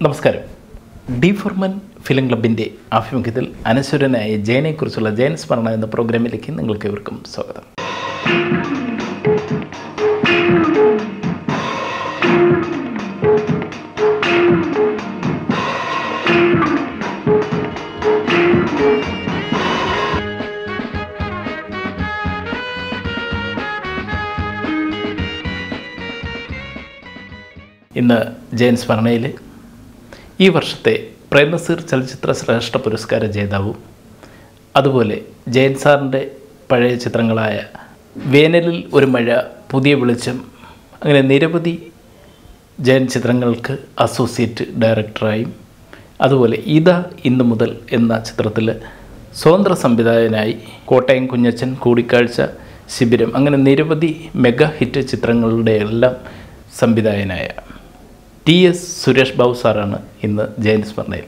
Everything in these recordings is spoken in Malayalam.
നമസ്കാരം ഡി ഫോർമൻ ഫിലിം ക്ലബിൻ്റെ ആഭിമുഖ്യത്തിൽ അനശ്വരനായ ജയനെക്കുറിച്ചുള്ള ജയൻ സ്മരണ എന്ന പ്രോഗ്രാമിലേക്ക് നിങ്ങൾക്ക് ഇവർക്കും സ്വാഗതം ഇന്ന് ജയൻ സ്മരണയിൽ ഈ വർഷത്തെ പ്രേംനസീർ ചലച്ചിത്ര ശ്രേഷ്ഠ പുരസ്കാര ജേതാവും അതുപോലെ ജയൻ സാറിൻ്റെ പഴയ ചിത്രങ്ങളായ വേനലിൽ ഒരു മഴ പുതിയ വെളിച്ചം അങ്ങനെ നിരവധി ജയൻ ചിത്രങ്ങൾക്ക് അസോസിയേറ്റ് ഡയറക്ടറായും അതുപോലെ ഇതാ ഇന്ന് മുതൽ എന്ന ചിത്രത്തിൽ സ്വതന്ത്ര സംവിധായകനായി കോട്ടയം കുഞ്ഞച്ചൻ കൂടിക്കാഴ്ച ശിബിരം അങ്ങനെ നിരവധി മെഗാ ഹിറ്റ് ചിത്രങ്ങളുടെ എല്ലാം സംവിധായകനായ ടി എസ് സുരേഷ് ബാബു സാറാണ് ഇന്ന് ജയൻ സ്മരണയിൽ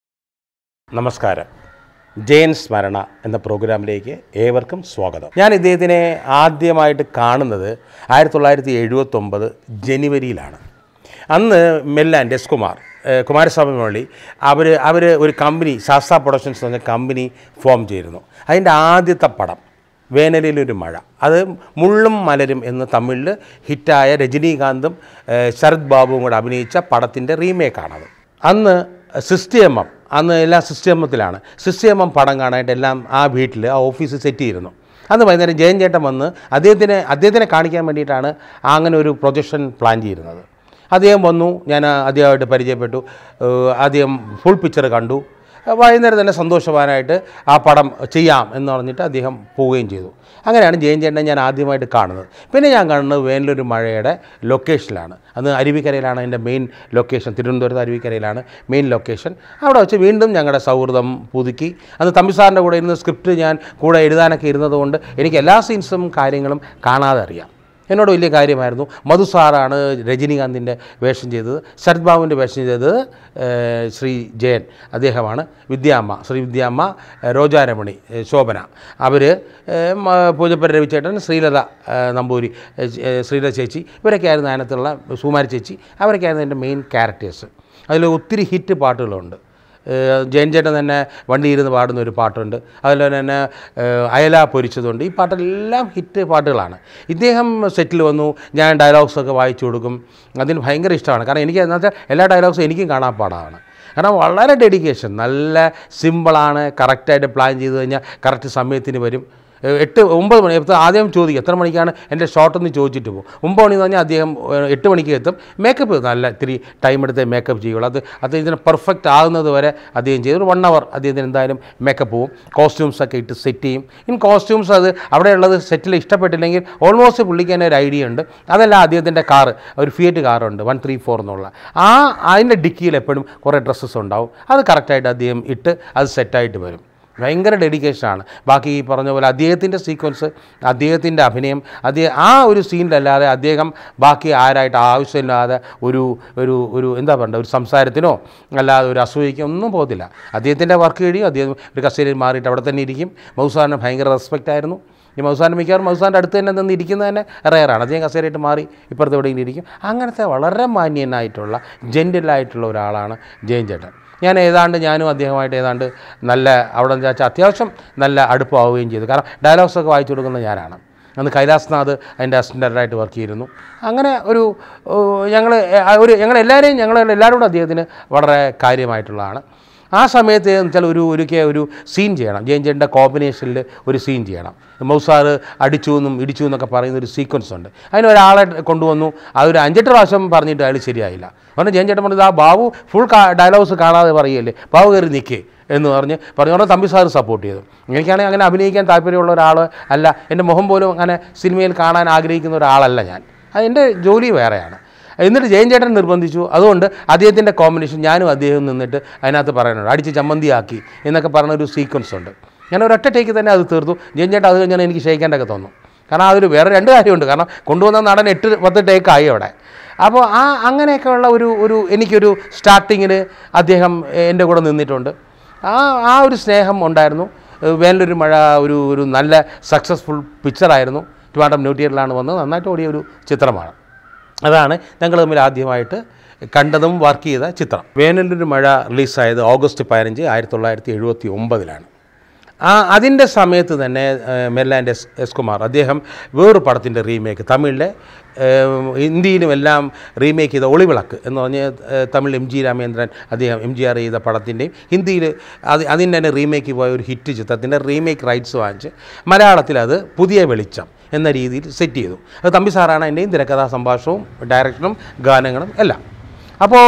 നമസ്കാരം ജയൻ സ്മരണ എന്ന പ്രോഗ്രാമിലേക്ക് ഏവർക്കും സ്വാഗതം ഞാൻ ഇദ്ദേഹത്തിനെ ആദ്യമായിട്ട് കാണുന്നത് ആയിരത്തി തൊള്ളായിരത്തി എഴുപത്തൊമ്പത് ജനുവരിയിലാണ് അന്ന് മെല്ലാൻ എസ് കുമാർ ഏഹ് കുമാരസ്വാമി മുരളി അവർ അവർ ഒരു കമ്പനി ശാസ്ത്ര പ്രൊഡക്ഷൻസ് എന്ന് പറഞ്ഞ കമ്പനി ഫോം ചെയ്തിരുന്നു അതിൻ്റെ ആദ്യത്തെ പടം വേനലിലൊരു മഴ അത് മുള്ളും മലരും എന്ന് തമിഴിൽ ഹിറ്റായ രജനീകാന്തും ഏഹ് ശരത് ബാബുവും കൂടെ അഭിനയിച്ച പടത്തിൻ്റെ റീമേക്കാണത് അന്ന് സിസ്റ്റം അന്ന് എല്ലാം സിസ്റ്റമത്തിലാണ് സിസ്റ്റം പടം കാണാനായിട്ട് എല്ലാം ആ വീട്ടിൽ ആ ഓഫീസിൽ സെറ്റ് ചെയ്തിരുന്നു അന്ന് വൈകുന്നേരം ജയൻ ചേട്ടൻ വന്ന് അദ്ദേഹത്തിനെ അദ്ദേഹത്തിനെ കാണിക്കാൻ വേണ്ടിയിട്ടാണ് അങ്ങനെ ഒരു പ്രൊജക്ഷൻ പ്ലാൻ ചെയ്യുന്നത് അദ്ദേഹം വന്നു ഞാൻ അദ്ദേഹമായിട്ട് പരിചയപ്പെട്ടു ഏഹ് ആദ്യം ഫുൾ പിക്ചർ കണ്ടു വൈകുന്നേരം തന്നെ സന്തോഷവാനായിട്ട് ആ പടം ചെയ്യാം എന്ന് പറഞ്ഞിട്ട് അദ്ദേഹം പോവുകയും ചെയ്തു അങ്ങനെയാണ് ജയൻ ചേട്ടനെ ഞാൻ ആദ്യമായിട്ട് കാണുന്നത് പിന്നെ ഞാൻ കാണുന്നത് വേനലൊരു മഴയുടെ ലൊക്കേഷനിലാണ് അന്ന് അരുവിക്കരയിലാണ് എൻ്റെ മെയിൻ ലൊക്കേഷൻ തിരുവനന്തപുരത്ത് അരുവിക്കരയിലാണ് മെയിൻ ലൊക്കേഷൻ അവിടെ വെച്ച് വീണ്ടും ഞങ്ങളുടെ സൗഹൃദം പുതുക്കി അന്ന് തമ്പി സാറിൻ്റെ കൂടെ ഇരുന്ന് സ്ക്രിപ്റ്റ് ഞാൻ കൂടെ എഴുതാനൊക്കെ ഇരുന്നതുകൊണ്ട് എനിക്ക് എല്ലാ സീൻസും കാര്യങ്ങളും കാണാതെ അറിയാം എന്നോട് വലിയ കാര്യമായിരുന്നു മധു സാറാണ് രജനീകാന്തിൻ്റെ വേഷം ചെയ്തത് ശരത് ബാബുവിൻ്റെ വേഷം ചെയ്തത് ഏഹ്, ശ്രീ ജയൻ അദ്ദേഹമാണ് വിദ്യാമ്മ ശ്രീ വിദ്യാമ്മ ഏഹ്, രോജാരമണി ഏഹ്, ശോഭന അവർ പൂജപ്പര രവിച്ചേട്ടൻ ശ്രീലത ഏഹ്, നമ്പൂരി ഏഹ്, ചേ- ഏഹ്, ശ്രീലത ചേച്ചി ഇവരൊക്കെ ആയിരുന്നു അതിനകത്തുള്ള സുമാരി ചേച്ചി അവരൊക്കെയായിരുന്നു എൻ്റെ മെയിൻ ക്യാരക്ടേഴ്സ് അതിൽ ഒത്തിരി ഹിറ്റ് പാട്ടുകളുണ്ട് ഏഹ് ജയൻ ചേട്ടൻ തന്നെ വണ്ടി ഇരുന്ന് പാടുന്ന ഒരു പാട്ടുണ്ട് അതുപോലെ തന്നെ ഏഹ് അയല പൊരിച്ചതുണ്ട് ഈ പാട്ടെല്ലാം ഹിറ്റ് പാട്ടുകളാണ് ഇദ്ദേഹം സെറ്റിൽ വന്നു ഞാൻ ഡയലോഗ്സൊക്കെ വായിച്ചു കൊടുക്കും അതിന് ഭയങ്കര ഇഷ്ടമാണ് കാരണം എനിക്ക് എന്താ വെച്ചാൽ എല്ലാ ഡയലോഗ്സും എനിക്കും കാണാൻ പാടാണ് കാരണം വളരെ ഡെഡിക്കേഷൻ നല്ല സിമ്പിളാണ് കറക്റ്റായിട്ട് പ്ലാൻ ചെയ്ത് കഴിഞ്ഞാൽ കറക്റ്റ് സമയത്തിന് വരും ഏഹ് എട്ട് ഒമ്പത് മണി ഇപ്പോൾ ആദ്യം ചോദിക്കും എത്ര മണിക്കാണ് എൻ്റെ ഷോട്ട് എന്ന് ചോദിച്ചിട്ട് പോകും ഒമ്പത് മണി എന്ന് പറഞ്ഞാൽ അദ്ദേഹം ഏഹ് എട്ട് മണിക്ക് എത്തും മേക്കപ്പ് നല്ല ഇത്തിരി ടൈം എടുത്ത് മേക്കപ്പ് ചെയ്യുള്ളൂ അത് അദ്ദേഹത്തിന് പെർഫെക്റ്റ് ആകുന്നത് വരെ അദ്ദേഹം ചെയ്യും ഒരു വൺ അവർ അദ്ദേഹത്തിന് എന്തായാലും മേക്കപ്പ് പോവും കോസ്റ്റ്യൂംസ് ഒക്കെ ഇട്ട് സെറ്റ് ചെയ്യും ഇൻ കോസ്റ്റ്യൂംസ് അത് അവിടെയുള്ളത് സെറ്റിൽ ഇഷ്ടപ്പെട്ടില്ലെങ്കിൽ ഓൾമോസ്റ്റ് പുള്ളിക്ക് തന്നെ ഒരു ഐഡിയ ഉണ്ട് അതല്ല അദ്ദേഹത്തിൻ്റെ കാറ് ഒരു ഫിയറ്റ് കാറുണ്ട് വൺ ത്രീ ഫോർ എന്നുള്ള ആ അതിൻ്റെ ഡിക്കിയിൽ എപ്പോഴും കുറേ ഡ്രസ്സസ് ഉണ്ടാവും അത് കറക്റ്റായിട്ട് അദ്ദേഹം ഇട്ട് അത് സെറ്റായിട്ട് വരും ഭയങ്കര ഡെഡിക്കേഷനാണ് ബാക്കി ഈ പറഞ്ഞ പോലെ അദ്ദേഹത്തിൻ്റെ സീക്വൻസ് അദ്ദേഹത്തിൻ്റെ അഭിനയം അദ്ദേഹം ആ ഒരു സീനിലല്ലാതെ അദ്ദേഹം ബാക്കി ആരായിട്ട് ആവശ്യമില്ലാതെ ഒരു ഒരു ഒരു എന്താ പറയുക ഒരു സംസാരത്തിനോ അല്ലാതെ ഒരു അസൂയയ്ക്കോ ഒന്നും പോകത്തില്ല അദ്ദേഹത്തിൻ്റെ വർക്ക് കഴിയും അദ്ദേഹം ഒരു കസേരയിൽ മാറിയിട്ട് അവിടെ തന്നെ ഇരിക്കും മൗസാറിന് ഭയങ്കര റെസ്പെക്റ്റ് ആയിരുന്നു ഈ മൗസാൻ മിക്കവാറും മൗസാൻ്റെ അടുത്ത് തന്നെ നിന്ന് ഇരിക്കുന്നത് തന്നെ റയറാണ് അദ്ദേഹം കസേരയിട്ട് മാറി ഇപ്പുറത്ത് എവിടെയെങ്കിലും ഇരിക്കും അങ്ങനത്തെ വളരെ മാന്യനായിട്ടുള്ള ജെൻറ്റലായിട്ടുള്ള ഒരാളാണ് ജയൻ ചേട്ടൻ ഞാൻ ഏതാണ്ട് ഞാനും അദ്ദേഹമായിട്ട് ഏതാണ്ട് നല്ല അവിടെ എന്ന് വെച്ചാൽ അത്യാവശ്യം നല്ല അടുപ്പമാവുകയും ചെയ്തു കാരണം ഡയലോഗ്സൊക്കെ വായിച്ചു കൊടുക്കുന്നത് ഞാനാണ് അന്ന് കൈലാസ്നാഥ് അതിൻ്റെ അസിസ്റ്റൻ്റായിട്ട് വർക്ക് ചെയ്തിരുന്നു അങ്ങനെ ഒരു ഞങ്ങൾ ഒരു ഞങ്ങളെല്ലാവരെയും ഞങ്ങൾ എല്ലാവരും കൂടെ അദ്ദേഹത്തിന് വളരെ കാര്യമായിട്ടുള്ളതാണ് ആ സമയത്ത് എന്ന് വെച്ചാൽ ഒരു ഒരിക്കൽ ഒരു സീൻ ചെയ്യണം ജയൻ ചേട്ടൻ്റെ കോമ്പിനേഷനിൽ ഒരു സീൻ ചെയ്യണം മൗസാറ് അടിച്ചു എന്നും ഇടിച്ചു എന്നൊക്കെ പറയുന്ന ഒരു സീക്വൻസ് ഉണ്ട് അതിന് ഒരാളെ കൊണ്ടുവന്നു അതൊരു അഞ്ചെട്ട് പ്രാവശ്യം പറഞ്ഞിട്ട് അയാൾ ശരിയായില്ല പറഞ്ഞ് ജയൻ ചേട്ടൻ പറഞ്ഞത് ആ ബാബു ഫുൾ ഡയലോഗ്സ് കാണാതെ പറയുകയല്ലേ ബാബു കയറി നിൽക്കേ എന്ന് പറഞ്ഞ് പറഞ്ഞു പറഞ്ഞാൽ തമ്പി സാറ് സപ്പോർട്ട് ചെയ്തു എനിക്കാണെങ്കിൽ അങ്ങനെ അഭിനയിക്കാൻ താല്പര്യമുള്ള ഒരാൾ അല്ല എൻ്റെ മുഖം പോലും അങ്ങനെ സിനിമയിൽ കാണാൻ ആഗ്രഹിക്കുന്ന ഒരാളല്ല ഞാൻ അത് എൻ്റെ ജോലി വേറെയാണ് എന്നിട്ട് ജയൻ ചേട്ടൻ നിർബന്ധിച്ചു അതുകൊണ്ട് അദ്ദേഹത്തിൻ്റെ കോമ്പിനേഷൻ ഞാനും അദ്ദേഹം നിന്നിട്ട് അതിനകത്ത് പറയാനുണ്ട് അടിച്ച് ചമ്മന്തിയാക്കി എന്നൊക്കെ പറഞ്ഞ ഒരു സീക്വൻസ് ഉണ്ട് ഞാൻ ഒരൊറ്റ ടേക്ക് തന്നെ അത് തീർത്തു ജയൻ ചേട്ടൻ അത് കഴിഞ്ഞാൽ എനിക്ക് ക്ഷയിക്കേണ്ടതൊക്കെ തോന്നും കാരണം അതൊരു വേറെ രണ്ട് കാര്യമുണ്ട് കാരണം കൊണ്ടുവന്ന നടൻ എട്ട് പത്ത് ടേക്കായി അവിടെ അപ്പോൾ ആ അങ്ങനെയൊക്കെയുള്ള ഒരു ഒരു എനിക്കൊരു സ്റ്റാർട്ടിങ്ങിന് അദ്ദേഹം എൻ്റെ കൂടെ നിന്നിട്ടുണ്ട് ആ ആ ഒരു സ്നേഹം ഉണ്ടായിരുന്നു ഏഹ് വേനലൊരു മഴ ഒരു ഒരു നല്ല സക്സസ്ഫുൾ പിക്ചറായിരുന്നു ട്രിവാൻഡ്രം ന്യൂ തിയേറ്ററിലാണ് വന്നത് നന്നായിട്ട് ഓടിയ ഒരു ചിത്രമാണ് അതാണ് ഞങ്ങൾ തമ്മിൽ ആദ്യമായിട്ട് കണ്ടതും വർക്ക് ചെയ്ത ചിത്രം വേനലൊരു മഴ റിലീസായത് ഓഗസ്റ്റ് പതിനഞ്ച് ആയിരത്തി തൊള്ളായിരത്തി എഴുപത്തി ഒമ്പതിലാണ് ആ അതിൻ്റെ സമയത്ത് തന്നെ ഏഹ്, മെർലാൻഡ് എസ് എസ് കുമാർ അദ്ദേഹം വേറൊരു പടത്തിൻ്റെ റീമേക്ക് തമിഴിലെ ഏഹ്, ഹിന്ദിയിലും എല്ലാം റീമേക്ക് ചെയ്ത ഒളിവിളക്ക് എന്ന് പറഞ്ഞ് ഏഹ്, തമിഴ് എം ജി രാമേന്ദ്രൻ അദ്ദേഹം എം ജി ആർ ചെയ്ത പടത്തിൻ്റെയും ഹിന്ദിയിൽ അത് അതിൻ്റെ തന്നെ റീമേക്ക് പോയ ഒരു ഹിറ്റ് ചിത്രത്തിൻ്റെ റീമേക്ക് റൈറ്റ്സ് വാങ്ങിച്ച് മലയാളത്തിൽ അത് പുതിയ വെളിച്ചം എന്ന രീതിയിൽ സെറ്റ് ചെയ്തു അത് തമ്പി സാറാണ് എൻ്റെയും തിരക്കഥാ സംഭാഷണവും ഡയറക്ഷനും ഗാനങ്ങളും എല്ലാം അപ്പോൾ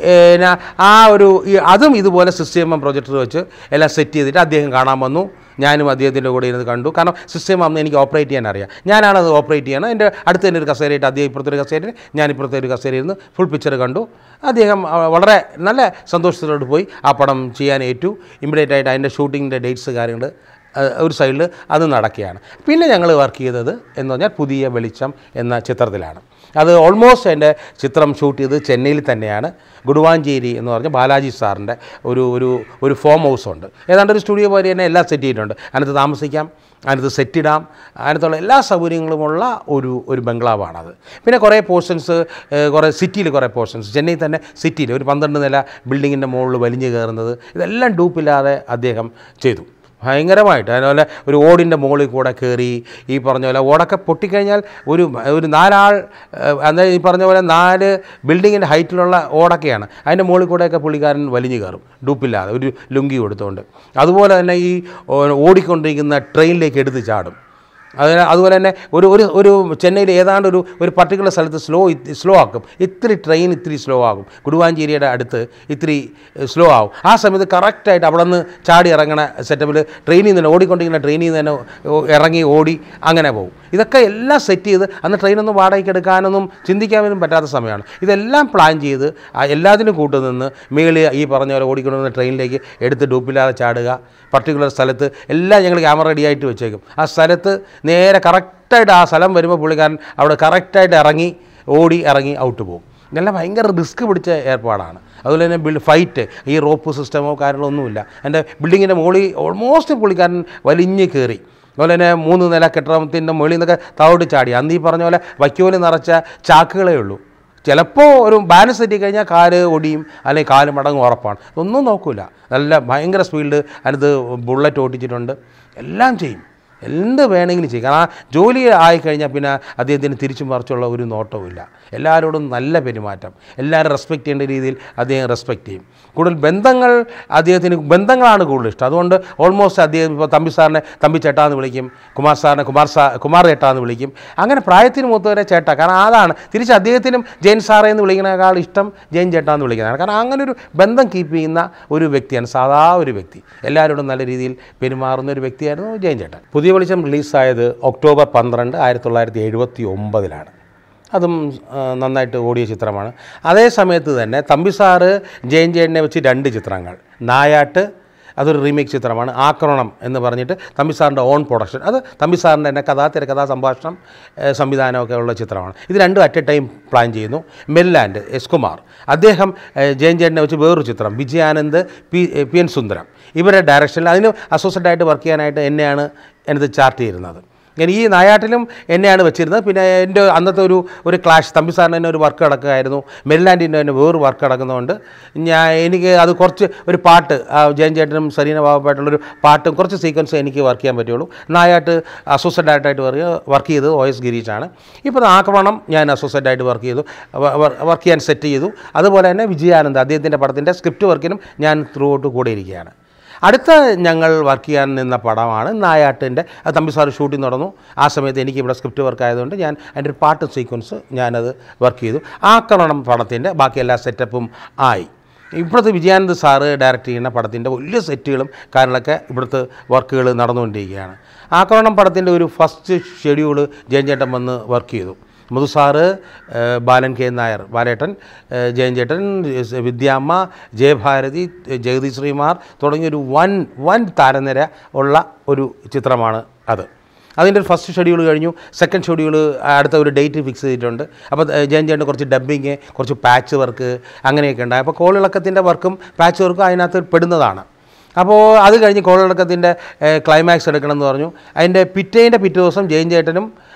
ആ ഒരു ഈ അതും ഇതുപോലെ സിസ്റ്റം പ്രൊജക്ടർ വെച്ച് എല്ലാം സെറ്റ് ചെയ്തിട്ട് അദ്ദേഹം കാണാൻ വന്നു ഞാനും അദ്ദേഹത്തിൻ്റെ കൂടെ ഇരുന്ന് കണ്ടു കാരണം സിസ്റ്റം അന്ന് എനിക്ക് ഓപ്പറേറ്റ് ചെയ്യാൻ അറിയാം ഞാനാണത് ഓപ്പറേറ്റ് ചെയ്യണം എൻ്റെ അടുത്ത് തന്നെ ഒരു കസേരയിട്ട് അദ്ദേഹം ഇപ്പുറത്തെ ഒരു കസേര ഞാൻ ഇപ്പുറത്തെ ഒരു കസേര ഇരുന്ന് ഫുൾ പിക്ചർ കണ്ടു അദ്ദേഹം ആ, വളരെ നല്ല സന്തോഷത്തോട് പോയി ആ പടം ചെയ്യാൻ ഏറ്റു ഇമ്മീഡിയറ്റ് ആയിട്ട് അതിൻ്റെ ഷൂട്ടിങ്ങിൻ്റെ ഡേറ്റ്സ് കാര്യങ്ങൾ അഹ് ഒരു സൈഡിൽ അത് നടക്കുകയാണ് പിന്നെ ഞങ്ങൾ വർക്ക് ചെയ്തത് എന്ന് പറഞ്ഞാൽ പുതിയ വെളിച്ചം എന്ന ചിത്രത്തിലാണ് അത് ഓൾമോസ്റ്റ് എൻ്റെ ചിത്രം ഷൂട്ട് ചെയ്തത് ചെന്നൈയിൽ തന്നെയാണ് ഗുഡുവാഞ്ചേരി എന്ന് പറഞ്ഞ ബാലാജി സാറിൻ്റെ ഒരു ഒരു ഒരു ഫോം ഹൗസ് ഉണ്ട് ഏതാണ്ട് ഒരു സ്റ്റുഡിയോ പോലെ തന്നെ എല്ലാം സെറ്റ് ചെയ്തിട്ടുണ്ട് അതിനകത്ത് താമസിക്കാം അതിനകത്ത് സെറ്റ് ഇടാം അതിനകത്തുള്ള എല്ലാ സൗകര്യങ്ങളുമുള്ള ഒരു ഒരു ബംഗ്ലാവാണത് പിന്നെ കുറേ പോർഷൻസ് കുറേ സിറ്റിയിൽ കുറേ പോർഷൻസ് ചെന്നൈ തന്നെ സിറ്റിയിൽ ഒരു പന്ത്രണ്ട് നില ബിൽഡിങ്ങിൻ്റെ മുകളിൽ വലിഞ്ഞു കയറുന്നത് ഇതെല്ലാം ഡൂപ്പില്ലാതെ അദ്ദേഹം ചെയ്തു ഭയങ്കരമായിട്ട് അതുപോലെ ഒരു ഓടിൻ്റെ മുകളിൽ കൂടെ കയറി ഈ പറഞ്ഞ പോലെ ഓടൊക്കെ പൊട്ടിക്കഴിഞ്ഞാൽ ഒരു ഒരു നാലാൾ എന്നാൽ ഈ പറഞ്ഞ പോലെ നാല് ബിൽഡിങ്ങിൻ്റെ ഹൈറ്റിലുള്ള ഓടൊക്കെയാണ് അതിൻ്റെ മുകളിൽ കൂടെയൊക്കെ പുള്ളിക്കാരൻ വലിഞ്ഞു കയറും ഡൂപ്പില്ലാതെ ഒരു ലുങ്കി കൊടുത്തുകൊണ്ട് അതുപോലെ തന്നെ ഈ ഓ- ഓടിക്കൊണ്ടിരിക്കുന്ന ട്രെയിനിലേക്ക് എടുത്ത് ചാടും അതിന് അതുപോലെ തന്നെ ഒരു ഒരു ഒരു ചെന്നൈയിൽ ഏതാണ്ട് ഒരു ഒരു പർട്ടിക്കുലർ സ്ഥലത്ത് സ്ലോ സ്ലോ ആക്കും ഇത്തിരി ട്രെയിൻ ഇത്തിരി സ്ലോ ആകും കുടുവാഞ്ചേരിയുടെ അടുത്ത് ഇത്തിരി സ്ലോ ആകും ആ സമയത്ത് കറക്റ്റായിട്ട് അവിടെ നിന്ന് ചാടി ഇറങ്ങണ സെറ്റപ്പിൽ ട്രെയിനിൽ നിന്ന് തന്നെ ഓടിക്കൊണ്ടിരിക്കുന്ന ട്രെയിനിൽ നിന്ന് തന്നെ ഓ- ഇറങ്ങി ഓടി അങ്ങനെ പോകും ഇതൊക്കെ എല്ലാം സെറ്റ് ചെയ്ത് അന്ന് ട്രെയിനൊന്നും വാടകയ്ക്ക് എടുക്കാനൊന്നും ചിന്തിക്കാനും പറ്റാത്ത സമയമാണ് ഇതെല്ലാം പ്ലാൻ ചെയ്ത് ആ എല്ലാത്തിനും കൂട്ടുനിന്ന് മേളിൽ ഈ പറഞ്ഞ പോലെ ഓടിക്കൊണ്ടുവന്ന ട്രെയിനിലേക്ക് എടുത്ത് ഡൂപ്പില്ലാതെ ചാടുക പർട്ടിക്കുലർ സ്ഥലത്ത് എല്ലാം ഞങ്ങൾ ക്യാമറ റെഡി ആയിട്ട് വെച്ചേക്കും ആ സ്ഥലത്ത് നേരെ കറക്റ്റായിട്ട് ആ സ്ഥലം വരുമ്പോൾ പുള്ളിക്കാരൻ അവിടെ കറക്റ്റായിട്ട് ഇറങ്ങി ഓടി ഇറങ്ങി ഔട്ട് പോകും ഇതെല്ലാം ഭയങ്കര റിസ്ക് പിടിച്ച ഏർപ്പാടാണ് അതുപോലെ തന്നെ ബിൽഡ് ഫൈറ്റ് ഈ റോപ്പ് സിസ്റ്റമോ കാര്യങ്ങളോ ഒന്നുമില്ല എൻ്റെ ബിൽഡിങ്ങിൻ്റെ മുകളിൽ ഓൾമോസ്റ്റ് പുള്ളിക്കാരൻ വലിഞ്ഞ് കയറി അതുപോലെ തന്നെ മൂന്ന് നില കെട്ടിടത്തിൻ്റെ മുകളിൽ നിന്നൊക്കെ താവോട്ട് ചാടി അന്ന് ഈ പറഞ്ഞ പോലെ വൈക്കോല് നിറച്ച ചാക്കുകളേ ഉള്ളൂ ചിലപ്പോൾ ഒരു ബാലൻസ് തെറ്റി കഴിഞ്ഞാൽ കാല് ഒടിയും അല്ലെങ്കിൽ കാല് മടങ്ങും ഉറപ്പാണ് ഒന്നും നോക്കില്ല നല്ല ഭയങ്കര സ്പീഡിൽ അതിനകത്ത് ബുള്ളറ്റ് ഓടിച്ചിട്ടുണ്ട് എല്ലാം ചെയ്യും എന്ത് വേണമെങ്കിലും ചെയ്യും കാരണം ആ ജോലി ആയിക്കഴിഞ്ഞാൽ പിന്നെ അദ്ദേഹത്തിന് തിരിച്ചും മറിച്ചുള്ള ഒരു നോട്ടവുമില്ല എല്ലാവരോടും നല്ല പെരുമാറ്റം എല്ലാവരും റെസ്പെക്റ്റ് ചെയ്യേണ്ട രീതിയിൽ അദ്ദേഹം റെസ്പെക്റ്റ് ചെയ്യും കൂടുതൽ ബന്ധങ്ങൾ അദ്ദേഹത്തിന് ബന്ധങ്ങളാണ് കൂടുതൽ ഇഷ്ടം അതുകൊണ്ട് ഓൾമോസ്റ്റ് അദ്ദേഹം ഇപ്പോൾ തമ്പി സാറിനെ തമ്പി ചേട്ടാന്ന് വിളിക്കും കുമാർ സാറിനെ കുമാർ സാ കുമാർ ചേട്ടാന്ന് വിളിക്കും അങ്ങനെ പ്രായത്തിന് മൂത്തവരെ ചേട്ടാ കാരണം അതാണ് തിരിച്ച് അദ്ദേഹത്തിനും ജയൻ സാറേ എന്ന് വിളിക്കുന്നതിനേക്കാൾ ഇഷ്ടം ജയൻ ചേട്ടാന്ന് വിളിക്കുന്നതാണ് കാരണം അങ്ങനെ ഒരു ബന്ധം കീപ്പ് ചെയ്യുന്ന ഒരു വ്യക്തിയാണ് സാധാ ഒരു വ്യക്തി എല്ലാവരോടും നല്ല രീതിയിൽ പെരുമാറുന്ന ഒരു വ്യക്തിയായിരുന്നു ജയൻ ചേട്ടൻ പുതിയ വെളിച്ചം റിലീസായത് ഒക്ടോബർ പന്ത്രണ്ട് ആയിരത്തി തൊള്ളായിരത്തി എഴുപത്തി ഒമ്പതിലാണ് അതും ആ, നന്നായിട്ട് ഓടിയ ചിത്രമാണ് അതേ സമയത്ത് തന്നെ തമ്പി സാറ് ജയൻ ജയനെ വെച്ച് രണ്ട് ചിത്രങ്ങൾ നായാട്ട് അതൊരു റീമേക്ക് ചിത്രമാണ് ആക്രമണം എന്ന് പറഞ്ഞിട്ട് തമ്പി സാറിൻ്റെ ഓൺ പ്രൊഡക്ഷൻ അത് തമ്പി സാറിൻ്റെ തന്നെ കഥാ തിരക്കഥാ സംഭാഷണം ഏഹ്, സംവിധാനമൊക്കെ ഉള്ള ചിത്രമാണ് ഇത് രണ്ടും അറ്റ് എ ടൈം പ്ലാൻ ചെയ്യുന്നു മെല്ലാൻഡ് എസ് കുമാർ അദ്ദേഹം ഏഹ്, ജയൻ ജയനെ വെച്ച് വേറൊരു ചിത്രം വിജയാനന്ദ് പി ഏഹ്, പി എൻ സുന്ദരം ഇവരുടെ ഡയറക്ഷനിൽ അതിന് അസോസിയേറ്റ് ആയിട്ട് വർക്ക് ചെയ്യാനായിട്ട് എന്നെയാണ് എനിത് ചാർട്ട് ചെയ്യുന്നത് ഞാൻ ഈ നായാട്ടിലും എന്നെയാണ് വെച്ചിരുന്നത് പിന്നെ എൻ്റെ അന്നത്തെ ഒരു ഒരു ക്ലാഷ് തമ്പി സാറിന് തന്നെ ഒരു വർക്ക് കിടക്കുകയായിരുന്നു മെരിലാൻഡിൻ്റെ തന്നെ വേറൊരു വർക്ക് കിടക്കുന്നതുകൊണ്ട് ഞാൻ എനിക്ക് അത് കുറച്ച് ഒരു പാട്ട് ആ ജയൻ ചേട്ടനും സരീന ബാബുമായിട്ടുള്ളൊരു പാട്ടും കുറച്ച് സീക്വൻസ് എനിക്ക് വർക്ക് ചെയ്യാൻ പറ്റുള്ളൂ നായാട്ട് അസോസിയേറ്റ് ആയിട്ട് വർക്ക് വർക്ക് ചെയ്തത് ഒ എസ് ഗിരീഷാണ് ഇപ്പോൾ ആക്രമണം ഞാൻ അസോസിയേറ്റ് ആയിട്ട് വർക്ക് ചെയ്തു വർക്ക് ചെയ്യാൻ സെറ്റ് ചെയ്തു അതുപോലെ തന്നെ വിജയാനന്ദ് അദ്ദേഹത്തിൻ്റെ പടത്തിൻ്റെ സ്ക്രിപ്റ്റ് വർക്കിനും ഞാൻ ത്രൂ ഔട്ട് കൂടെ ഇരിക്കുകയാണ് അടുത്ത ഞങ്ങൾ വർക്ക് ചെയ്യാൻ നിന്ന പടമാണ് നായാട്ടിൻ്റെ അത് തമ്പി സാർ ഷൂട്ടിംഗ് നടന്നു ആ സമയത്ത് എനിക്ക് ഇവിടെ സ്ക്രിപ്റ്റ് വർക്ക് ആയതുകൊണ്ട് ഞാൻ അതിൻ്റെ ഒരു പാട്ട് സീക്വൻസ് ഞാനത് വർക്ക് ചെയ്തു ആക്രമണം പടത്തിൻ്റെ ബാക്കി എല്ലാ സെറ്റപ്പും ആയി ഇപ്പോഴത്തെ വിജയാനന്ദ് സാറ് ഡയറക്റ്റ് ചെയ്യുന്ന പടത്തിൻ്റെ വലിയ സെറ്റുകളും കാര്യങ്ങളൊക്കെ ഇവിടുത്തെ വർക്കുകൾ നടന്നുകൊണ്ടിരിക്കുകയാണ് ആക്രമണം പടത്തിൻ്റെ ഒരു ഫസ്റ്റ് ഷെഡ്യൂൾ ജയൻ ചേട്ടൻ വന്ന് വർക്ക് ചെയ്തു മധു സാറ് ഏഹ്, ബാലൻ കെ നായർ ബാലേട്ടൻ ഏഹ്, ജയൻ ചേട്ടൻ എസ് വിദ്യാമ്മ ജയഭാരതി ജഗതി ശ്രീമാർ തുടങ്ങിയൊരു വൻ വൻ താരനിര ഉള്ള ഒരു ചിത്രമാണ് അത് അതിൻ്റെ ഒരു ഫസ്റ്റ് ഷെഡ്യൂൾ കഴിഞ്ഞു സെക്കൻഡ് ഷെഡ്യൂൾ അടുത്ത ഒരു ഡേറ്റ് ഫിക്സ് ചെയ്തിട്ടുണ്ട് അപ്പോൾ ഏഹ്, ജയൻ ചേട്ടൻ കുറച്ച് ഡബ്ബിങ് കുറച്ച് പാച്ച് വർക്ക് അങ്ങനെയൊക്കെ ഉണ്ടായി അപ്പോൾ കോളിളക്കത്തിൻ്റെ വർക്കും പാച്ച് വർക്കും അതിനകത്ത് പെടുന്നതാണ് അപ്പോൾ അത് കഴിഞ്ഞ് കോളിളക്കത്തിൻ്റെ ക്ലൈമാക്സ് എടുക്കണം എന്ന് പറഞ്ഞു അതിൻ്റെ പിറ്റേൻ്റെ പിറ്റേ ദിവസം ജയൻ ചേട്ടനും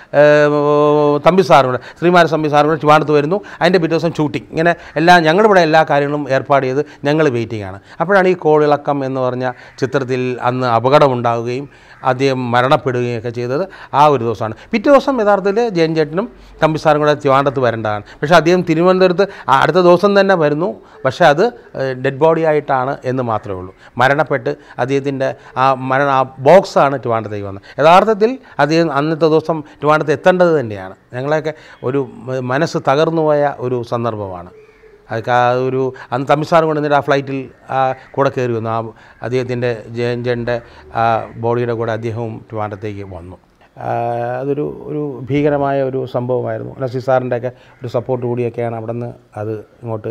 ഏഹ്, തമ്പി സാറും കൂടെ ശ്രീമാര തമ്പി സാറും കൂടെ ട്രിവാൻഡ്രത്ത് വരുന്നു അതിൻ്റെ പിറ്റേ ദിവസം ഷൂട്ടിംഗ് ഇങ്ങനെ എല്ലാ ഞങ്ങളിവിടെ എല്ലാ കാര്യങ്ങളും ഏർപ്പാട് ചെയ്ത് ഞങ്ങൾ വെയിറ്റിംഗ് ആണ് അപ്പോഴാണ് ഈ കോളിളക്കം എന്ന് പറഞ്ഞ ചിത്രത്തിൽ അന്ന് അപകടമുണ്ടാവുകയും അദ്ദേഹം മരണപ്പെടുകയും ഒക്കെ ചെയ്തത് ആ ഒരു ദിവസമാണ് പിറ്റേ ദിവസം യഥാർത്ഥത്തിൽ ജയൻ ചേട്ടനും തമ്പി സാറും കൂടെ ട്രിവാൻഡ്രത്ത് വരേണ്ടതാണ് പക്ഷേ അദ്ദേഹം തിരുവനന്തപുരത്ത് ആ അടുത്ത ദിവസം തന്നെ വരുന്നു പക്ഷേ അത് ഡെഡ് ബോഡി ആയിട്ടാണ് എന്ന് മാത്രമേ ഉള്ളൂ മരണപ്പെട്ട് അദ്ദേഹത്തിൻ്റെ ആ മരണ ആ ബോക്സാണ് ട്രിവാൻഡ്രത്തേക്ക് വന്നത് യഥാർത്ഥത്തിൽ അദ്ദേഹം അന്നത്തെ ദിവസം ട്രിവാൻഡ്രത്ത് എത്തേണ്ടത് തന്നെയാണ് ഞങ്ങളെയൊക്കെ ഒരു മ- മനസ്സ് തകർന്നു പോയ ഒരു സന്ദർഭമാണ് അതൊക്കെ ആ ഒരു അന്ന് തമിഴ്സാറും കൊണ്ട് എന്നിട്ട് ആ ഫ്ലൈറ്റിൽ ആ കൂടെ കയറി വന്നു ആ അദ്ദേഹത്തിൻ്റെ ജയൻ്റെ ആ ബോഡിയുടെ കൂടെ അദ്ദേഹവും ട്രിവാൻഡ്രത്തേക്ക് വന്നു ആ, അതൊരു ഒരു ഭീകരമായ ഒരു സംഭവമായിരുന്നു നസീർ സാറിൻ്റെയൊക്കെ ഒരു സപ്പോർട്ട് കൂടിയൊക്കെയാണ് അവിടെ നിന്ന് അത് ഇങ്ങോട്ട്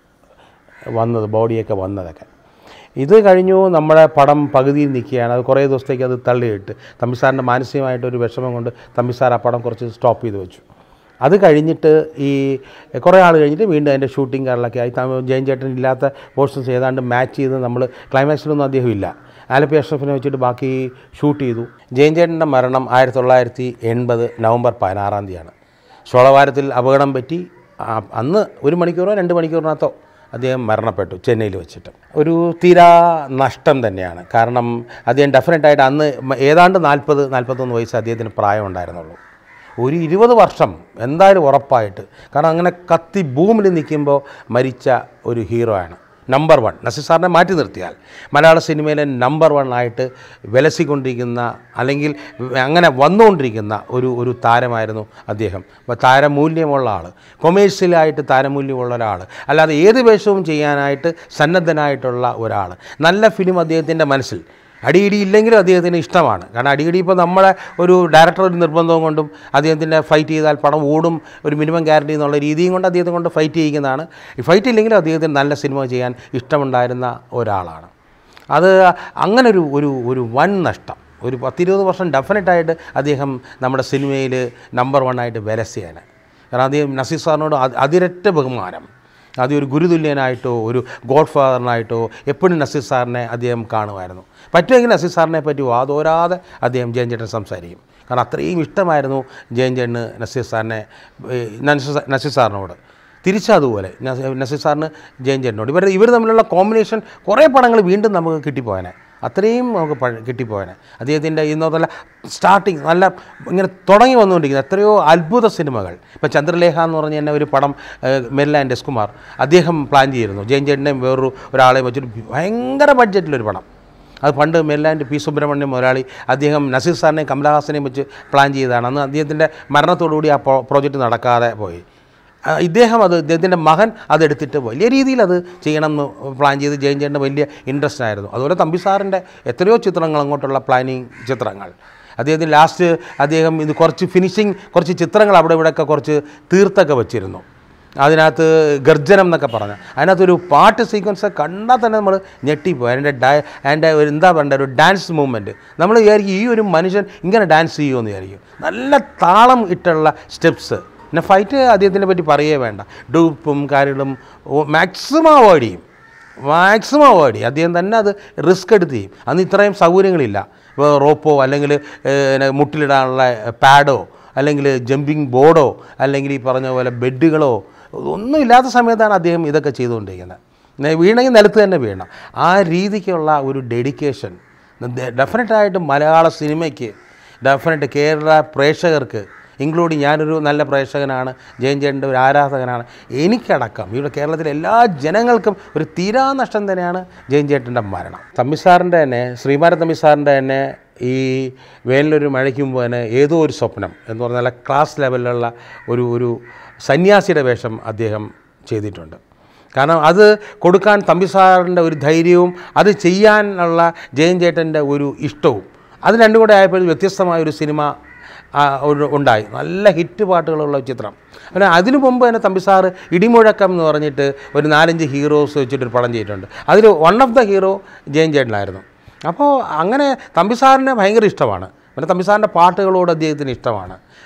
വന്നത് ബോഡിയൊക്കെ വന്നതൊക്കെ ഇത് കഴിഞ്ഞു നമ്മുടെ പടം പകുതിയിൽ നിൽക്കുകയാണ് അത് കുറേ ദിവസത്തേക്ക് അത് തള്ളിയിട്ട് തമ്പിസാറിൻ്റെ മാനസികമായിട്ടൊരു വിഷമം കൊണ്ട് തമ്പിസാർ ആ പടം കുറച്ച് സ്റ്റോപ്പ് ചെയ്ത് വെച്ചു അത് കഴിഞ്ഞിട്ട് ഈ കുറേ ആൾ കഴിഞ്ഞിട്ട് വീണ്ടും അതിൻ്റെ ഷൂട്ടിംഗ് കാര്യങ്ങളൊക്കെ ആയി തമ- ജയൻ ചേട്ടൻ ഇല്ലാത്ത പോർഷൻസ് ഏതാണ്ട് മാച്ച് ചെയ്ത് നമ്മൾ ക്ലൈമാക്സിലൊന്നും അദ്ദേഹം ഇല്ല ആലപ്പി അഷ്റഫിനെ വെച്ചിട്ട് ബാക്കി ഷൂട്ട് ചെയ്തു ജയൻ ചേട്ടൻ്റെ മരണം ആയിരത്തി തൊള്ളായിരത്തി എൺപത് നവംബർ പതിനാറാം തീയതിയാണ് ഷോളവാരത്തിൽ അപകടം പറ്റി ആ, അന്ന് ഒരു മണിക്കൂറോ രണ്ട് മണിക്കൂറിനകത്തോ അദ്ദേഹം മരണപ്പെട്ടു ചെന്നൈയിൽ വെച്ചിട്ട് ഒരു തീരാ നഷ്ടം തന്നെയാണ് കാരണം അദ്ദേഹം ഡെഫിനറ്റായിട്ട് അന്ന് മ- ഏതാണ്ട് നാൽപ്പത് നാൽപ്പത്തൊന്ന് വയസ്സ് അദ്ദേഹത്തിന് പ്രായം ഉണ്ടായിരുന്നുള്ളൂ ഒരു ഇരുപത് വർഷം എന്തായാലും ഉറപ്പായിട്ട് കാരണം അങ്ങനെ കത്തി ഭൂമിൽ നിൽക്കുമ്പോൾ മരിച്ച ഒരു ഹീറോ ആണ് നമ്പർ വൺ നസീർ സാറിനെ മാറ്റി നിർത്തിയാൽ മലയാള സിനിമയിലെ നമ്പർ വൺ ആയിട്ട് വിലസിക്കൊണ്ടിരിക്കുന്ന അല്ലെങ്കിൽ അങ്ങനെ വന്നുകൊണ്ടിരിക്കുന്ന ഒരു ഒരു താരമായിരുന്നു അദ്ദേഹം അപ്പോൾ താരമൂല്യമുള്ള ആൾ കൊമേഴ്സ്യലായിട്ട് താരമൂല്യമുള്ള ഒരാൾ അല്ലാതെ ഏത് വേഷവും ചെയ്യാനായിട്ട് സന്നദ്ധനായിട്ടുള്ള ഒരാൾ നല്ല ഫിലിം അദ്ദേഹത്തിൻ്റെ മനസ്സിൽ അടിയിടി ഇല്ലെങ്കിലും അദ്ദേഹത്തിന് ഇഷ്ടമാണ് കാരണം അടിയിടി ഇപ്പോൾ നമ്മളെ ഒരു ഡയറക്ടർ ഒരു നിർബന്ധവും കൊണ്ടും അദ്ദേഹത്തിൻ്റെ ഫൈറ്റ് ചെയ്താൽ പടം ഓടും ഒരു മിനിമം ഗ്യാരണ്ടി എന്നുള്ള രീതിയും കൊണ്ട് അദ്ദേഹത്തെ കൊണ്ട് ഫൈറ്റ് ചെയ്യിക്കുന്നതാണ് ഈ ഫൈറ്റ് ഇല്ലെങ്കിലും അദ്ദേഹത്തിന് നല്ല സിനിമ ചെയ്യാൻ ഇഷ്ടമുണ്ടായിരുന്ന ഒരാളാണ് അത് അങ്ങനെ ഒരു ഒരു ഒരു വൻ നഷ്ടം ഒരു പത്തിരുപത് വർഷം ഡെഫിനറ്റായിട്ട് അദ്ദേഹം നമ്മുടെ സിനിമയിൽ നമ്പർ വൺ ആയിട്ട് വിലസിയാണ് കാരണം അദ്ദേഹം നസീർ സാറിനോട് അതി- അതിരറ്റ ബഹുമാനം അത് ഒരു ഗുരുതുല്യനായിട്ടോ ഒരു ഗോഡ് ഫാദറിനായിട്ടോ എപ്പോഴും നസീർ സാറിനെ അദ്ദേഹം കാണുമായിരുന്നു പറ്റുമെങ്കിൽ നസീർ സാറിനെ പറ്റി വാതോരാതെ അദ്ദേഹം ജയൻ ചേട്ടൻ സംസാരിക്കും കാരണം അത്രയും ഇഷ്ടമായിരുന്നു ജയൻ ചേട്ടന് നസീർ സാറിനെ ഏ, നസീർ സാ- നസീർ സാറിനോട് തിരിച്ചതുപോലെ നസ- നസീർ സാറിന് ജയൻ ചേട്ടനോട് ഇവർ ഇവർ തമ്മിലുള്ള കോമ്പിനേഷൻ കുറേ പടങ്ങൾ വീണ്ടും നമുക്ക് കിട്ടിപ്പോയനെ അത്രയും നമുക്ക് പഴ- കിട്ടിപ്പോയനെ അദ്ദേഹത്തിൻ്റെ ഇന്നത്തെ സ്റ്റാർട്ടിങ് നല്ല ഇങ്ങനെ തുടങ്ങി വന്നുകൊണ്ടിരിക്കുന്ന എത്രയോ അത്ഭുത സിനിമകൾ ഇപ്പോൾ ചന്ദ്രലേഖ എന്ന് പറഞ്ഞ തന്നെ ഒരു പടം മെല്ല ആൻഡ് എസ് കുമാർ അദ്ദേഹം പ്ലാൻ ചെയ്തിരുന്നു ജയൻ ചേട്ടനെയും വേറൊരു ഒരാളെയും വെച്ചിട്ട് ഭയങ്കര ബഡ്ജറ്റിലൊരു പടം അത് പണ്ട് മെല്ലാൻഡ് പി സുബ്രഹ്മണ്യം മുതലാളി അദ്ദേഹം നസീർ സാറിനെയും കമലഹാസനെയും വെച്ച് പ്ലാൻ ചെയ്തതാണ് അന്ന് അദ്ദേഹത്തിൻ്റെ മരണത്തോടുകൂടി ആ പ്രോ- പ്രോജക്റ്റ് നടക്കാതെ പോയി ആ, ഇദ്ദേഹം അത് ഇദ്ദേഹത്തിൻ്റെ മകൻ അതെടുത്തിട്ട് വലിയ രീതിയിൽ അത് ചെയ്യണം എന്ന് പ്ലാൻ ചെയ്ത് ജയൻ ചേട്ടൻ്റെ വലിയ ഇൻട്രസ്റ്റ് ആയിരുന്നു അതുപോലെ തമ്പി സാറിൻ്റെ എത്രയോ ചിത്രങ്ങൾ അങ്ങോട്ടുള്ള പ്ലാനിങ് ചിത്രങ്ങൾ അദ്ദേഹത്തിന് ലാസ്റ്റ് അദ്ദേഹം ഇത് കുറച്ച് ഫിനിഷിങ് കുറച്ച് ചിത്രങ്ങൾ അവിടെ ഇവിടെയൊക്കെ കുറച്ച് തീർത്തൊക്കെ വെച്ചിരുന്നു അതിനകത്ത് ഗർജനം എന്നൊക്കെ പറഞ്ഞു അതിനകത്തൊരു പാട്ട് സീക്വൻസ് കണ്ടാൽ തന്നെ നമ്മൾ ഞെട്ടിപ്പോയി അതിൻ്റെ ഡാ അതിൻ്റെ ഒരു എന്താ പറയണ്ട ഒരു ഡാൻസ് മൂവ്മെൻറ്റ് നമ്മൾ വിചാരിക്കും ഈ ഒരു മനുഷ്യൻ ഇങ്ങനെ ഡാൻസ് ചെയ്യുമെന്ന് വിചാരിക്കും നല്ല താളം ഇട്ടുള്ള സ്റ്റെപ്സ് പിന്നെ ഫൈറ്റ് അദ്ദേഹത്തിനെ പറ്റി പറയേ വേണ്ട ഡൂപ്പും കാര്യങ്ങളും മാക്സിമം അവോയ്ഡ് ചെയ്യും മാക്സിമം അവോയ്ഡ് ചെയ്യും അദ്ദേഹം തന്നെ അത് റിസ്ക് എടുത്ത് ചെയ്യും അന്ന് ഇത്രയും സൗകര്യങ്ങളില്ല ഇപ്പോൾ റോപ്പോ അല്ലെങ്കിൽ ഏഹ്, മുട്ടിലിടാനുള്ള പാഡോ അല്ലെങ്കിൽ ജമ്പിങ് ബോർഡോ അല്ലെങ്കിൽ ഈ പറഞ്ഞ പോലെ ബെഡുകളോ ഒന്നും ഇല്ലാത്ത സമയത്താണ് അദ്ദേഹം ഇതൊക്കെ ചെയ്തുകൊണ്ടിരിക്കുന്നത് നെ- വീണെങ്കിൽ നിലത്ത് തന്നെ വീഴണം ആ രീതിക്കുള്ള ഒരു ഡെഡിക്കേഷൻ ഡെഫിനറ്റായിട്ട് മലയാള സിനിമയ്ക്ക് ഡെഫിനറ്റ് കേരള പ്രേക്ഷകർക്ക് ഇൻക്ലൂഡിങ് ഞാനൊരു നല്ല പ്രേക്ഷകനാണ് ജയൻ ചേട്ടൻ്റെ ഒരു ആരാധകനാണ് എനിക്കടക്കം ഇവിടെ കേരളത്തിലെ എല്ലാ ജനങ്ങൾക്കും ഒരു തീരാനഷ്ടം തന്നെയാണ് ജയൻ ചേട്ടൻ്റെ മരണം തമ്മിസാറിൻ്റെ തന്നെ ശ്രീമാര തമ്മിസാറിൻ്റെ തന്നെ ഈ വേനലൊരു മഴയ്ക്ക് മുമ്പ് തന്നെ ഏതോ ഒരു സ്വപ്നം എന്ന് പറഞ്ഞാൽ ക്ലാസ് ലെവലിലുള്ള ഒരു ഒരു സന്യാസിയുടെ വേഷം അദ്ദേഹം ചെയ്തിട്ടുണ്ട് കാരണം അത് കൊടുക്കാൻ തമ്പി സാറിൻ്റെ ഒരു ധൈര്യവും അത് ചെയ്യാനുള്ള ജയൻ ചേട്ടൻ്റെ ഒരു ഇഷ്ടവും അത് രണ്ടും കൂടെ ആയപ്പോൾ വ്യത്യസ്തമായ ഒരു സിനിമ ആ, ഒരു- ഉണ്ടായി നല്ല ഹിറ്റ് പാട്ടുകളുള്ള ചിത്രം പിന്നെ അതിനു മുമ്പ് തന്നെ തമ്പി സാറ് ഇടിമുഴക്കം എന്ന് പറഞ്ഞിട്ട് ഒരു നാലഞ്ച് ഹീറോസ് വെച്ചിട്ടൊരു പടം ചെയ്തിട്ടുണ്ട് അതിൽ one of the hero Jayan ചേട്ടനായിരുന്നു അപ്പോൾ അങ്ങനെ തമ്പി സാറിനെ ഭയങ്കര ഇഷ്ടമാണ് പിന്നെ തമ്പി സാറിൻ്റെ പാട്ടുകളോട് അദ്ദേഹത്തിന് ഇഷ്ടമാണ്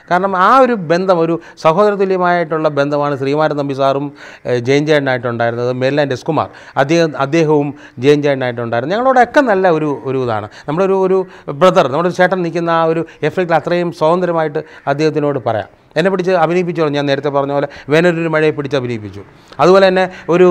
കാരണം ആ ഒരു ബന്ധം ഒരു സഹോദരതുല്യമായിട്ടുള്ള ബന്ധമാണ് ശ്രീമാരൻ തമ്പി സാറും ഏഹ്, ജയൻ ചേട്ടനായിട്ടുണ്ടായിരുന്നത് മേലാൻഡ് എസ് കുമാർ അദ്ദേഹം അദ്ദേഹവും ജയൻ ചേട്ടനായിട്ടുണ്ടായിരുന്നു ഞങ്ങളോടൊക്കെ നല്ല ഒരു ഒരു ഇതാണ് നമ്മുടെ ഒരു ഒരു ബ്രദർ നമ്മുടെ ഒരു ചേട്ടൻ നിൽക്കുന്ന ആ ഒരു എഫക്റ്റിൽ അത്രയും സ്വതന്ത്രമായിട്ട് അദ്ദേഹത്തിനോട് പറയാം എന്നെ പിടിച്ച് അഭിനയിപ്പിച്ചോളൂ ഞാൻ നേരത്തെ പറഞ്ഞ പോലെ വേനൊരു മഴയെ പിടിച്ച് അഭിനയിപ്പിച്ചു അതുപോലെ തന്നെ ഒരു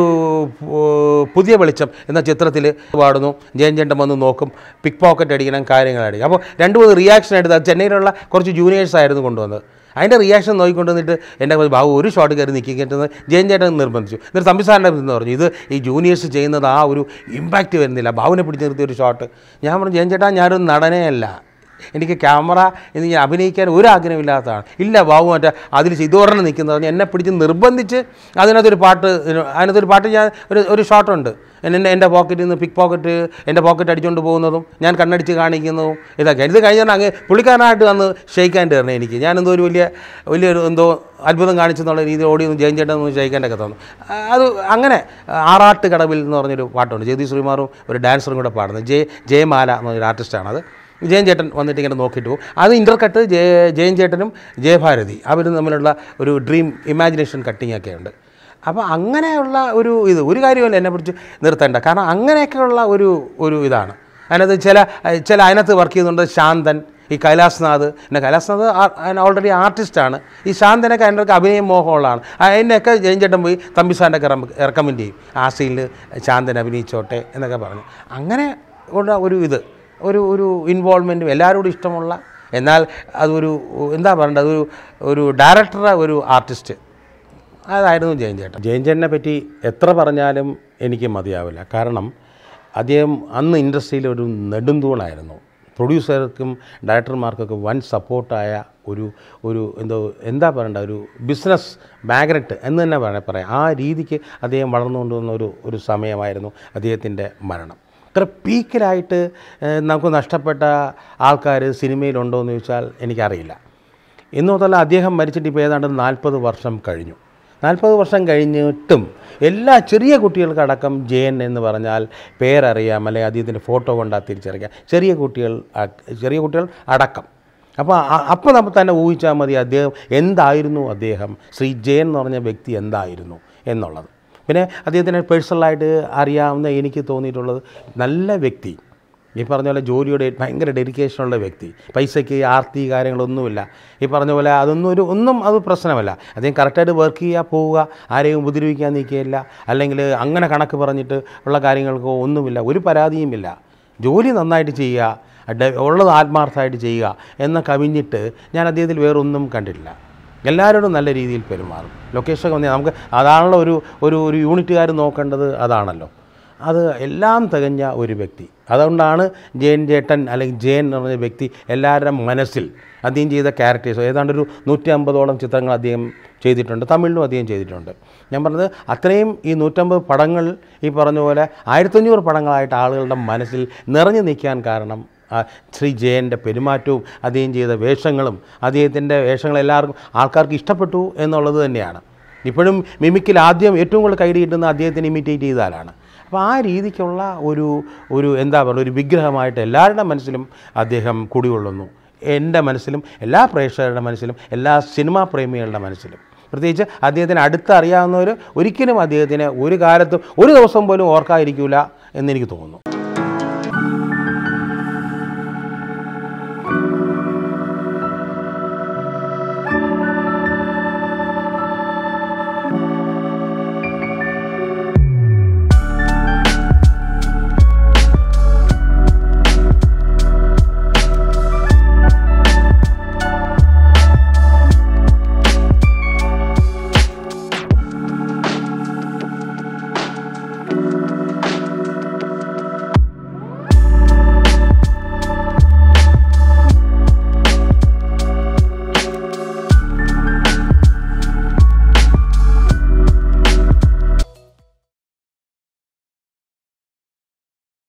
ഏർ, പുതിയ വെളിച്ചം എന്ന ചിത്രത്തിൽ പാടുന്നു ജയൻ ചേട്ടൻ വന്ന് നോക്കും പിക്ക് പോക്കറ്റ് അടിക്കണം കാര്യങ്ങൾ അടിക്കണം അപ്പോൾ രണ്ട് മൂന്ന് റിയാക്ഷൻ എടുത്ത് അത് ചെന്നൈയിലുള്ള കുറച്ച് ജൂനിയേഴ്സ് ആയിരുന്നു കൊണ്ടുവന്നത് അതിൻ്റെ റിയാക്ഷൻ നോക്കിക്കൊണ്ട് വന്നിട്ട് എൻ്റെ ബാബു ഒരു ഷോട്ട് കയറി നിൽക്കിക്കുന്നത് ജയൻ ചേട്ടൻ നിർബന്ധിച്ചു എന്നിട്ട് തമ്പി സാറിൻ്റെ അടുത്ത് നിന്ന് പറഞ്ഞു ഇത് ഈ ജൂനിയേഴ്സ് ചെയ്യുന്നത് ആ ഒരു ഇമ്പാക്റ്റ് വരുന്നില്ല ബാബുവിനെ പിടിച്ച് നിർത്തിയ ഒരു ഷോട്ട് ഞാൻ പറഞ്ഞു ജയൻ ചേട്ടാ ഞാനൊരു നടനേ അല്ല എനിക്ക് ക്യാമറ എന്ന് ഞാൻ അഭിനയിക്കാൻ ഒരു ആഗ്രഹമില്ലാത്തതാണ് ഇല്ല ബാബു മറ്റേ അതിൽ ഇതോറണം നിൽക്കുന്നത് പറഞ്ഞ് എന്നെ പിടിച്ച് നിർബന്ധിച്ച് അതിനകത്തൊരു പാട്ട് അതിനകത്തൊരു പാട്ട് ഞാൻ ഒരു ഒരു ഷോട്ടുണ്ട് എന്നെ എൻ്റെ പോക്കറ്റിൽ നിന്ന് പിക്ക് പോക്കറ്റ് എൻ്റെ പോക്കറ്റ് അടിച്ചുകൊണ്ട് പോകുന്നതും ഞാൻ കണ്ണടിച്ച് കാണിക്കുന്നതും ഇതൊക്കെ ഇത് കഴിഞ്ഞാൽ അങ്ങ് പുള്ളിക്കാരനായിട്ട് വന്ന് ഷെയ്ക്കാൻ തരണം എനിക്ക് ഞാനെന്തോ ഒരു വലിയ വലിയൊരു എന്തോ അത്ഭുതം കാണിച്ചെന്നുള്ള രീതിയിൽ ഓടി ഒന്ന് ജയൻ ചേട്ടൻ ഒന്ന് ഷെയ്ക്കാൻ്റെയൊക്കെ തന്നു ആ, അത് അങ്ങനെ ആറാട്ട് കടവിൽ എന്ന് പറഞ്ഞൊരു പാട്ടുണ്ട് ജഗതി ശ്രീമാറും ഒരു ഡാൻസറും കൂടെ പാടുന്നത് ജയ ജയമാല എന്നൊരു ആർട്ടിസ്റ്റാണത് ജയൻ ചേട്ടൻ വന്നിട്ട് ഇങ്ങനെ നോക്കിയിട്ട് പോകും അത് ഇൻ്റർകട്ട് ജയ ജയൻ ചേട്ടനും ജയഭാരതി അവരും തമ്മിലുള്ള ഒരു ഡ്രീം ഇമാജിനേഷൻ കട്ടിങ് ഒക്കെ ഉണ്ട് അപ്പോൾ അങ്ങനെയുള്ള ഒരു ഇത് ഒരു കാര്യമല്ല എന്നെ പിടിച്ച് നിർത്തേണ്ട കാരണം അങ്ങനെയൊക്കെയുള്ള ഒരു ഒരു ഇതാണ് അതിനകത്ത് ചില ചില അതിനകത്ത് വർക്ക് ചെയ്യുന്നുണ്ട് ശാന്തൻ ഈ കൈലാസ്നാഥ് പിന്നെ കൈലാസ്നാഥ് ഓൾറെഡി ആർട്ടിസ്റ്റാണ് ഈ ശാന്തനൊക്കെ അതിൻ്റെ അഭിനയം മോഹമുള്ളതാണ് അതിനെയൊക്കെ ജയൻ ചേട്ടൻ പോയി തമ്പി സാറിൻ്റെ ഒക്കെ റെക്കമെൻഡ് ചെയ്യും ആ സീനിൽ ശാന്തൻ അഭിനയിച്ചോട്ടെ എന്നൊക്കെ പറഞ്ഞു അങ്ങനെ ഉള്ള ഒരു ഇത് ഒരു ഒരു ഇൻവോൾവ്മെൻറ്റും എല്ലാവരോടും ഇഷ്ടമുള്ള എന്നാൽ അതൊരു എന്താ പറയേണ്ടത് അതൊരു ഒരു ഡയറക്ടറെ ഒരു ആർട്ടിസ്റ്റ് അതായിരുന്നു ജയൻ ചേട്ടൻ ജയൻ ചേട്ടനെ പറ്റി എത്ര പറഞ്ഞാലും എനിക്ക് മതിയാവില്ല കാരണം അദ്ദേഹം അന്ന് ഇൻഡസ്ട്രിയിൽ ഒരു നെടുന്തൂണായിരുന്നു പ്രൊഡ്യൂസർക്കും ഡയറക്ടർമാർക്കൊക്കെ വൻ സപ്പോർട്ടായ ഒരു ഒരു എന്തോ എന്താ പറയണ്ട ഒരു ബിസിനസ് മാഗ്നറ്റ് എന്ന് തന്നെ വേണേൽ പറയാം ആ രീതിക്ക് അദ്ദേഹം വളർന്നുകൊണ്ടുവന്ന ഒരു ഒരു സമയമായിരുന്നു അദ്ദേഹത്തിൻ്റെ മരണം ഇത്ര പീക്കിലായിട്ട് ഏഹ്, നമുക്ക് നഷ്ടപ്പെട്ട ആൾക്കാർ സിനിമയിലുണ്ടോ എന്ന് ചോദിച്ചാൽ എനിക്കറിയില്ല ഇന്ന് മുതൽ അദ്ദേഹം മരിച്ചിട്ട് ഇപ്പോൾ ഏതാണ്ട് നാൽപ്പത് വർഷം കഴിഞ്ഞു നാൽപ്പത് വർഷം കഴിഞ്ഞിട്ടും എല്ലാ ചെറിയ കുട്ടികൾക്കടക്കം ജയൻ എന്ന് പറഞ്ഞാൽ പേരറിയാം അല്ലെങ്കിൽ അദ്ദേഹത്തിൻ്റെ ഫോട്ടോ കൊണ്ടാ തിരിച്ചറിയാം ചെറിയ കുട്ടികൾ അ- ചെറിയ കുട്ടികൾ അടക്കം അപ്പോൾ അപ്പോൾ നമുക്ക് തന്നെ ഊഹിച്ചാൽ മതി അദ്ദേഹം എന്തായിരുന്നു അദ്ദേഹം ശ്രീ ജയൻ എന്ന് പറഞ്ഞ വ്യക്തി എന്തായിരുന്നു എന്നുള്ളത് പിന്നെ അദ്ദേഹത്തിനെ പേഴ്സണലായിട്ട് അറിയാവുന്ന എനിക്ക് തോന്നിയിട്ടുള്ളത് നല്ല വ്യക്തി ഈ പറഞ്ഞ പോലെ ജോലിയുടെ ഭയങ്കര ഡെഡിക്കേഷനുള്ള വ്യക്തി പൈസയ്ക്ക് ആർത്തി കാര്യങ്ങളൊന്നുമില്ല ഈ പറഞ്ഞ പോലെ അതൊന്നും ഒരു ഒന്നും അത് പ്രശ്നമല്ല അദ്ദേഹം കറക്റ്റായിട്ട് വർക്ക് ചെയ്യുക പോവുക ആരെയും ഉപദ്രവിക്കാൻ നിൽക്കുകയില്ല അല്ലെങ്കിൽ അങ്ങനെ കണക്ക് പറഞ്ഞിട്ട് ഉള്ള കാര്യങ്ങൾക്കോ ഒന്നുമില്ല ഒരു പരാതിയുമില്ല ജോലി നന്നായിട്ട് ചെയ്യുക ഡെ- ഉള്ളത് ആത്മാർത്ഥമായിട്ട് ചെയ്യുക എന്ന കവിഞ്ഞിട്ട് ഞാൻ അദ്ദേഹത്തിൽ വേറൊന്നും കണ്ടിട്ടില്ല എല്ലാവരോടും നല്ല രീതിയിൽ പെരുമാറും ലൊക്കേഷൻ വന്നാൽ നമുക്ക് അതാണല്ലോ ഒരു ഒരു ഒരു യൂണിറ്റുകാർ നോക്കേണ്ടത് അതാണല്ലോ അത് എല്ലാം തികഞ്ഞ ഒരു വ്യക്തി അതുകൊണ്ടാണ് ജയൻ ചേട്ടൻ അല്ലെങ്കിൽ ജയൻ എന്ന് പറഞ്ഞ വ്യക്തി എല്ലാവരുടെ മനസ്സിൽ അദ്ദേഹം ചെയ്ത ക്യാരക്ടേഴ്സ് ഏതാണ്ട് ഒരു നൂറ്റി അമ്പതോളം ചിത്രങ്ങൾ അദ്ദേഹം ചെയ്തിട്ടുണ്ട് തമിഴിലും അദ്ദേഹം ചെയ്തിട്ടുണ്ട് ഞാൻ പറഞ്ഞത് അത്രയും ഈ നൂറ്റമ്പത് പടങ്ങൾ ഈ പറഞ്ഞ പോലെ ആയിരത്തഞ്ഞൂറ് പടങ്ങളായിട്ട് ആളുകളുടെ മനസ്സിൽ നിറഞ്ഞു നിൽക്കാൻ കാരണം ആ ശ്രീ ജയൻ്റെ പെരുമാറ്റവും അദ്ദേഹം ചെയ്ത വേഷങ്ങളും അദ്ദേഹത്തിൻ്റെ വേഷങ്ങൾ എല്ലാവർക്കും ആൾക്കാർക്ക് ഇഷ്ടപ്പെട്ടു എന്നുള്ളത് തന്നെയാണ് ഇപ്പോഴും മിമിക്കിൽ ആദ്യം ഏറ്റവും കൂടുതൽ കൈഡി കിട്ടുന്ന അദ്ദേഹത്തിന് ഇമിറ്റേറ്റ് ചെയ്താലാണ് അപ്പോൾ ആ രീതിക്കുള്ള ഒരു ഒരു എന്താ പറയുക ഒരു വിഗ്രഹമായിട്ട് എല്ലാവരുടെ മനസ്സിലും അദ്ദേഹം കുടികൊള്ളുന്നു എൻ്റെ മനസ്സിലും എല്ലാ പ്രേക്ഷകരുടെ മനസ്സിലും എല്ലാ സിനിമാ പ്രേമികളുടെ മനസ്സിലും പ്രത്യേകിച്ച് അദ്ദേഹത്തിന് അടുത്ത് അറിയാവുന്നവർ ഒരിക്കലും അദ്ദേഹത്തിന് ഒരു കാലത്തും ഒരു ദിവസം പോലും ഓർക്കാതിരിക്കില്ല എന്നെനിക്ക് തോന്നുന്നു